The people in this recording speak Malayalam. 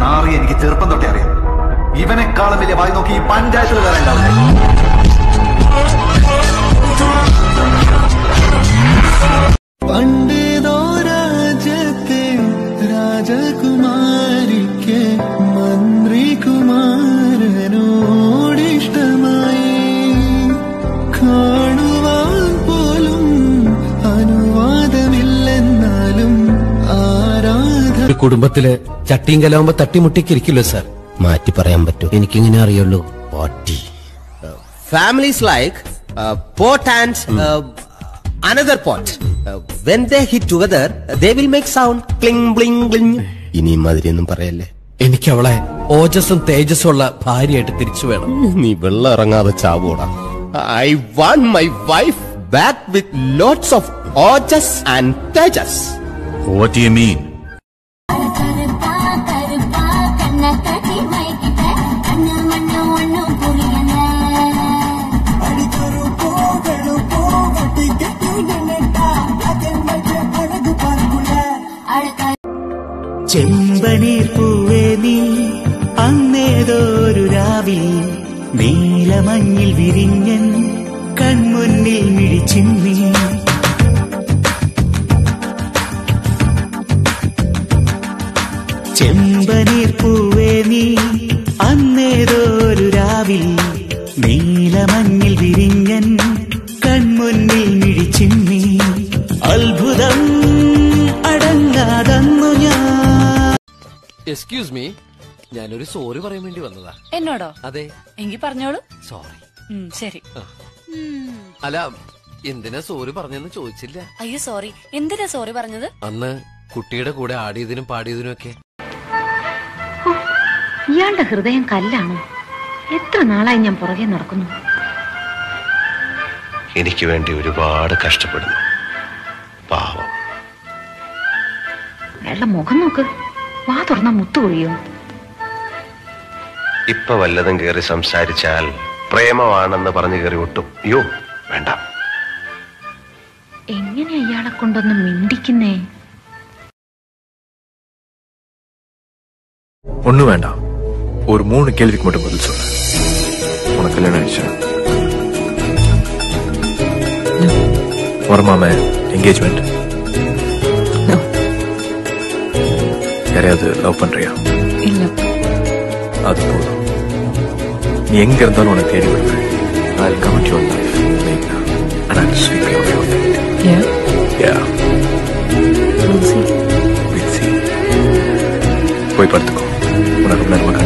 നാറി എനിക്ക് ചെറുപ്പം തൊട്ടേ അറിയാം ഇവനെക്കാളും വലിയ വായി നോക്കി ഈ പഞ്ചായത്തിൽ വേറെ ഉണ്ടാവില്ല പണ്ടേതോ രാജ്യത്തെ രാജകുമാരിക്ക് മന്ത്രികുമാരനോടിഷ്ടമായി കാണുവാൻ പോലും അനുവാദമില്ലെന്നാലും ആരാധ ഒരു കുടുംബത്തില് ചട്ടിയും കലാവുമ്പോ തട്ടിമുട്ടിക്കിരിക്കില്ലോ സാർ മാറ്റി പറയാൻ പറ്റൂ എനിക്കിങ്ങനെ അറിയുള്ളൂ പാട്ടി Families like uh, pot and uh, another pot. Uh, when they hit together, they will make sound cling bling bling. ഇനി മാതിരിയൊന്നും പറയല്ലേ എനിക്ക് അവളെ ഓജസ്സും തേജസ്സും ഉള്ള ഭാര്യയായിട്ട് തിരിച്ചു വേണം നീ വെള്ളം ഇറങ്ങാതെ ചാവൂടാ I want my wife back with lots of ojas and tejas What do you mean? கருப்பா கருப்பா கண்ண கட்டி மைக்கிட்ட கண்ணு மண்ணு ஒண்ணும் புரியல அழகா ചെമ്പനീർ പൂവേ നീ അന്നേതോരു രാവിൽ നീലമഞ്ഞിൽ വിരിഞ്ഞൻ കൺമുന്നിൽ മിഴിച്ചിന്നി ചെമ്പനീർ പൂവേ നീ അന്നേതോരു രാവിൽ നീലമഞ്ഞിൽ വിരിഞ്ഞൻ കൺമുന്നിൽ മിഴിച്ചിന്നി അത്ഭുതം അടങ്ങാതന്നു ഞാൻ എക്സ്ക്യൂസ് മീ ഞാനൊരു സോറി പറയാൻ വേണ്ടി വന്നതാ എന്നോടോ അതെ എങ്കി പറഞ്ഞോളൂ സോറി ഉം, ശരി അല്ല എന്തിനാ സോറി പറഞ്ഞെന്ന് ചോദിച്ചില്ല അയ്യോ സോറി എന്തിനാ സോറി പറഞ്ഞത് അന്ന് കുട്ടിയുടെ കൂടെ ആടിയതിനും പാടിയതിനും ഒക്കെ ഇയാളുടെ ഹൃദയം കല്ലാണോ എത്ര നാളായി ഞാൻ പുറകെ നടക്കുന്നു എനിക്ക് വേണ്ടി ഒരുപാട് കഷ്ടപ്പെടുന്നു പാവം അയാളുടെ മുഖം നോക്ക് വാ തുറന്ന മുത്തുകൊഴിയോ ഇപ്പൊ വല്ലതും കയറി സംസാരിച്ചാൽ പ്രേമമാണെന്ന് പറഞ്ഞു കയറി ഒട്ടും അയ്യോ വേണ്ട എങ്ങനെ അയാളെ കൊണ്ടൊന്ന് മിണ്ടിക്കുന്നേ ஒண்ணும் வேண்டாம் ஒரு மூணு கேள்விக்கு மட்டும் பதில் சொல்லு உனக்கு கல்யாணம் ஆயிடுச்சா வருமாம என்கேஜ்மெண்ட் யாரையாவது லவ் பண்றியா ഇല്ല அது போதும் நீ எங்க இருந்தாலும் உனக்கு தேடி வருவேன் I'll come into your life and I'll sweep you away with it. Yeah. We'll see. போய் படுத்துக்கோ உனக்கு ரொம்ப நேரமா